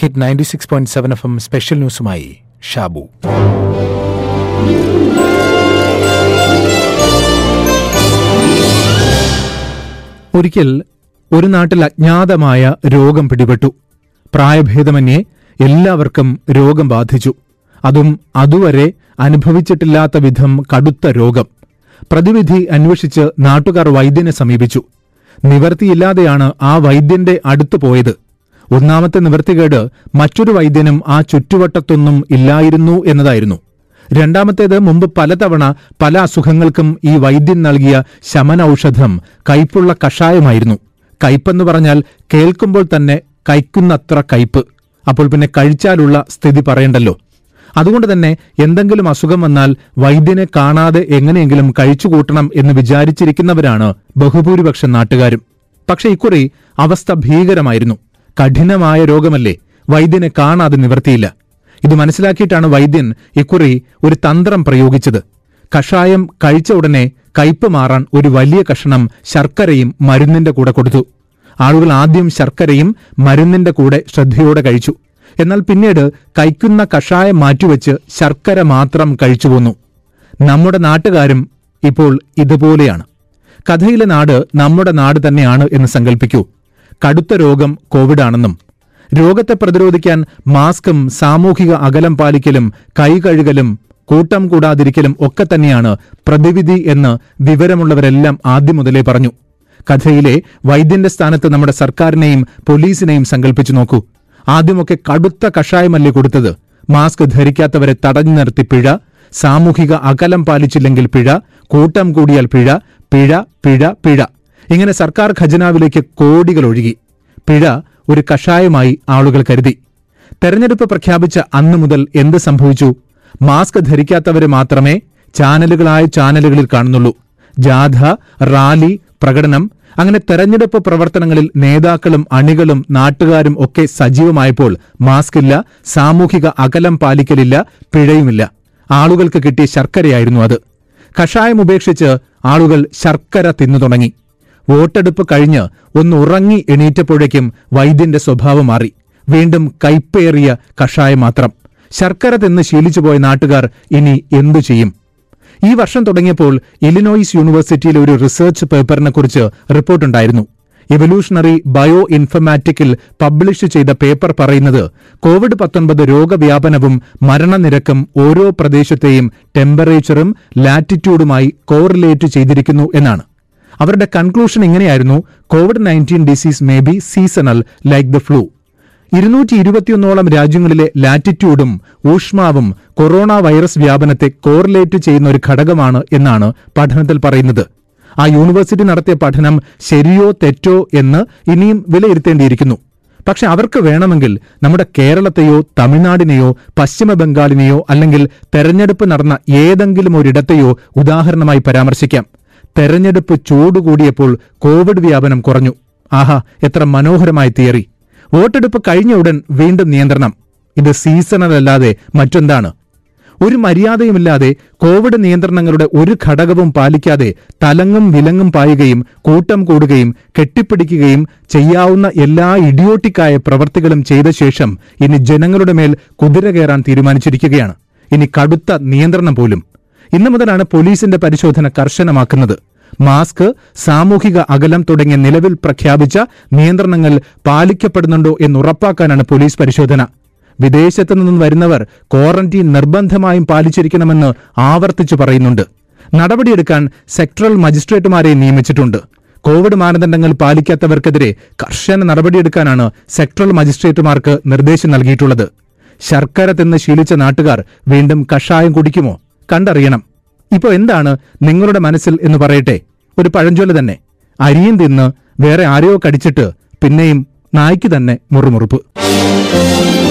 hit ninety six point seven F M special ന്യൂസുമായി ഷാബു ഒരിക്കൽ ഒരു നാട്ടിൽ അജ്ഞാതമായ രോഗം പിടിപെട്ടു പ്രായഭേദമന്യേ എല്ലാവർക്കും രോഗം ബാധിച്ചു അതും അതുവരെ അനുഭവിച്ചിട്ടില്ലാത്ത വിധം കടുത്ത രോഗം പ്രതിവിധി അന്വേഷിച്ച് നാട്ടുകാർ വൈദ്യനെ സമീപിച്ചു നിവർത്തിയില്ലാതെയാണ് ആ വൈദ്യന്റെ അടുത്തു പോയത് ഒന്നാമത്തെ നിവർത്തികേട് മറ്റൊരു വൈദ്യനും ആ ചുറ്റുവട്ടത്തൊന്നും ഇല്ലായിരുന്നു എന്നതായിരുന്നു രണ്ടാമത്തേത് മുമ്പ് പലതവണ പല അസുഖങ്ങൾക്കും ഈ വൈദ്യൻ നൽകിയ ശമന ഔഷധം കയ്പുള്ള കഷായമായിരുന്നു കയ്പെന്ന് പറഞ്ഞാൽ കേൾക്കുമ്പോൾ തന്നെ കൈക്കുന്നത്ര കയ്പ് അപ്പോൾ പിന്നെ കഴിച്ചാലുള്ള സ്ഥിതി പറയണ്ടല്ലോ അതുകൊണ്ട് തന്നെ എന്തെങ്കിലും അസുഖം വന്നാൽ വൈദ്യനെ കാണാതെ എങ്ങനെയെങ്കിലും കഴിച്ചുകൂട്ടണം എന്ന് വിചാരിച്ചിരിക്കുന്നവരാണ് ബഹുഭൂരിപക്ഷം നാട്ടുകാരും പക്ഷെ ഇക്കുറി അവസ്ഥ ഭീകരമായിരുന്നു കഠിനമായ രോഗമല്ലേ വൈദ്യനെ കാണാതെ നിവർത്തിയില്ല ഇത് മനസ്സിലാക്കിയിട്ടാണ് വൈദ്യൻ ഇക്കുറി ഒരു തന്ത്രം പ്രയോഗിച്ചത് കഷായം കഴിച്ച ഉടനെ കയ്പ് മാറാൻ ഒരു വലിയ കഷണം ശർക്കരയും മരുന്നിന്റെ കൂടെ കൊടുത്തു ആളുകൾ ആദ്യം ശർക്കരയും മരുന്നിന്റെ കൂടെ ശ്രദ്ധയോടെ കഴിച്ചു എന്നാൽ പിന്നീട് കൈക്കുന്ന കഷായം മാറ്റിവെച്ച് ശർക്കര മാത്രം കഴിച്ചു പോന്നു നമ്മുടെ നാട്ടുകാരും ഇപ്പോൾ ഇതുപോലെയാണ് കഥയിലെ നാട് നമ്മുടെ നാട് തന്നെയാണ് എന്ന് സങ്കല്പിക്കൂ കടുത്ത രോഗം കോവിഡാണെന്നും രോഗത്തെ പ്രതിരോധിക്കാൻ മാസ്കും സാമൂഹിക അകലം പാലിക്കലും കൈ കഴുകലും കൂട്ടം കൂടാതിരിക്കലും ഒക്കെ തന്നെയാണ് പ്രതിവിധി എന്ന് വിവരമുള്ളവരെല്ലാം ആദ്യം മുതലേ പറഞ്ഞു കഥയിലെ വൈദ്യന്റെ സ്ഥാനത്ത് നമ്മുടെ സർക്കാരിനെയും പോലീസിനെയും സങ്കല്പിച്ചു നോക്കൂ ആദ്യമൊക്കെ കടുത്ത കഷായമല്ലേ കൊടുത്തത് മാസ്ക് ധരിക്കാത്തവരെ തടഞ്ഞു നിർത്തി പിഴ സാമൂഹിക അകലം പാലിച്ചില്ലെങ്കിൽ പിഴ കൂട്ടം കൂടിയാൽ പിഴ പിഴ പിഴ പിഴ ഇങ്ങനെ സർക്കാർ ഖജനാവിലേക്ക് കോടികൾ ഒഴുകി പിഴ ഒരു കഷായമായി ആളുകൾ കരുതി തെരഞ്ഞെടുപ്പ് പ്രഖ്യാപിച്ച അന്നു മുതൽ എന്ത് സംഭവിച്ചു മാസ്ക് ധരിക്കാത്തവരെ മാത്രമേ ചാനലുകളായ ചാനലുകളിൽ കാണുന്നുള്ളൂ ജാഥ റാലി പ്രകടനം അങ്ങനെ തെരഞ്ഞെടുപ്പ് പ്രവർത്തനങ്ങളിൽ നേതാക്കളും അണികളും നാട്ടുകാരും ഒക്കെ സജീവമായപ്പോൾ മാസ്ക് ഇല്ല സാമൂഹിക അകലം പാലിക്കലില്ല പിഴയുമില്ല ആളുകൾക്ക് കിട്ടിയ ശർക്കരയായിരുന്നു അത് കഷായം ഉപേക്ഷിച്ച് ആളുകൾ ശർക്കര തിന്നു തുടങ്ങി വോട്ടെടുപ്പ് കഴിഞ്ഞ് ഒന്ന് ഉറങ്ങി എണീറ്റപ്പോഴേക്കും വൈദ്യന്റെ സ്വഭാവം മാറി വീണ്ടും കൈപ്പേറിയ കഷായം മാത്രം ശർക്കര തിന്ന് ശീലിച്ചുപോയ നാട്ടുകാർ ഇനി എന്തു ചെയ്യും ഈ വർഷം തുടങ്ങിയപ്പോൾ ഇലിനോയിസ് യൂണിവേഴ്സിറ്റിയിലെ ഒരു റിസർച്ച് പേപ്പറിനെ കുറിച്ച് റിപ്പോർട്ടുണ്ടായിരുന്നു എവല്യൂഷണറി ബയോ ഇൻഫർമാറ്റിക്കിൽ പബ്ലിഷ് ചെയ്ത പേപ്പർ പറയുന്നത് കോവിഡ് പത്തൊൻപത് രോഗവ്യാപനവും മരണനിരക്കും ഓരോ പ്രദേശത്തെയും ടെമ്പറേച്ചറും ലാറ്റിറ്റ്യൂഡുമായി കോറിലേറ്റ് ചെയ്തിരിക്കുന്നു എന്നാണ് അവരുടെ കൺക്ലൂഷൻ ഇങ്ങനെയായിരുന്നു Covid nineteen disease may be seasonal like the flu ഇരുന്നൂറ്റി ഇരുപത്തിയൊന്നോളം രാജ്യങ്ങളിലെ ലാറ്റിറ്റ്യൂഡും ഊഷ്മാവും കൊറോണ വൈറസ് വ്യാപനത്തെ കോറിലേറ്റ് ചെയ്യുന്ന ഒരു ഘടകമാണ് എന്നാണ് പഠനത്തിൽ പറയുന്നത് ആ യൂണിവേഴ്സിറ്റി നടത്തിയ പഠനം ശരിയോ തെറ്റോ എന്ന് ഇനിയും വിലയിരുത്തേണ്ടിയിരിക്കുന്നു പക്ഷെ അവർക്ക് വേണമെങ്കിൽ നമ്മുടെ കേരളത്തെയോ തമിഴ്നാടിനെയോ പശ്ചിമ ബംഗാളിനെയോ അല്ലെങ്കിൽ തെരഞ്ഞെടുപ്പ് നടന്ന ഏതെങ്കിലും ഒരിടത്തെയോ ഉദാഹരണമായി പരാമർശിക്കാം തെരഞ്ഞെടുപ്പ് ചൂടുകൂടിയപ്പോൾ കോവിഡ് വ്യാപനം കുറഞ്ഞു ആഹാ എത്ര മനോഹരമായ തിയറി വോട്ടെടുപ്പ് കഴിഞ്ഞ ഉടൻ വീണ്ടും നിയന്ത്രണം ഇത് സീസണൽ അല്ലാതെ മറ്റെന്താണ് ഒരു മര്യാദയുമില്ലാതെ കോവിഡ് നിയന്ത്രണങ്ങളുടെ ഒരു ഘടകവും പാലിക്കാതെ തലങ്ങും വിലങ്ങും പായുകയും കൂട്ടം കൂടുകയും കെട്ടിപ്പിടിക്കുകയും ചെയ്യാവുന്ന എല്ലാ ഇഡിയോട്ടിക്കായ പ്രവർത്തികളും ചെയ്ത ശേഷം ഇനി ജനങ്ങളുടെ മേൽ കുതിര കയറാൻ തീരുമാനിച്ചിരിക്കുകയാണ് ഇനി കടുത്ത നിയന്ത്രണം പോലും ഇന്നു മുതലാണ് പോലീസിന്റെ പരിശോധന കർശനമാക്കുന്നത് മാസ്ക് സാമൂഹിക അകലം തുടങ്ങിയ നിലവിൽ പ്രഖ്യാപിച്ച നിയന്ത്രണങ്ങൾ പാലിക്കപ്പെടുന്നുണ്ടോ എന്നുറപ്പാക്കാനാണ് പോലീസ് പരിശോധന വിദേശത്തു നിന്നും വരുന്നവർ ക്വാറന്റീൻ നിർബന്ധമായും പാലിച്ചിരിക്കണമെന്ന് ആവർത്തിച്ചു പറയുന്നുണ്ട് നടപടിയെടുക്കാൻ സെക്ടറൽ മജിസ്ട്രേറ്റുമാരെ നിയമിച്ചിട്ടുണ്ട് കോവിഡ് മാനദണ്ഡങ്ങൾ പാലിക്കാത്തവർക്കെതിരെ കർശന നടപടിയെടുക്കാനാണ് സെക്ടറൽ മജിസ്ട്രേറ്റുമാർക്ക് നിർദ്ദേശം നൽകിയിട്ടുള്ളത് ശർക്കര തിന്ന് ശീലിച്ച നാട്ടുകാർ വീണ്ടും കഷായം കുടിക്കുമോ കണ്ടറിയണം ഇപ്പോ എന്താണ് നിങ്ങളുടെ മനസ്സിൽ എന്ന് പറയട്ടെ ഒരു പഴഞ്ചൊല്ല് തന്നെ അരിയും തിന്ന് വേറെ ആരെയോ കടിച്ചിട്ട് പിന്നെയും നായ്ക്ക് തന്നെ മുറുമുറുപ്പ്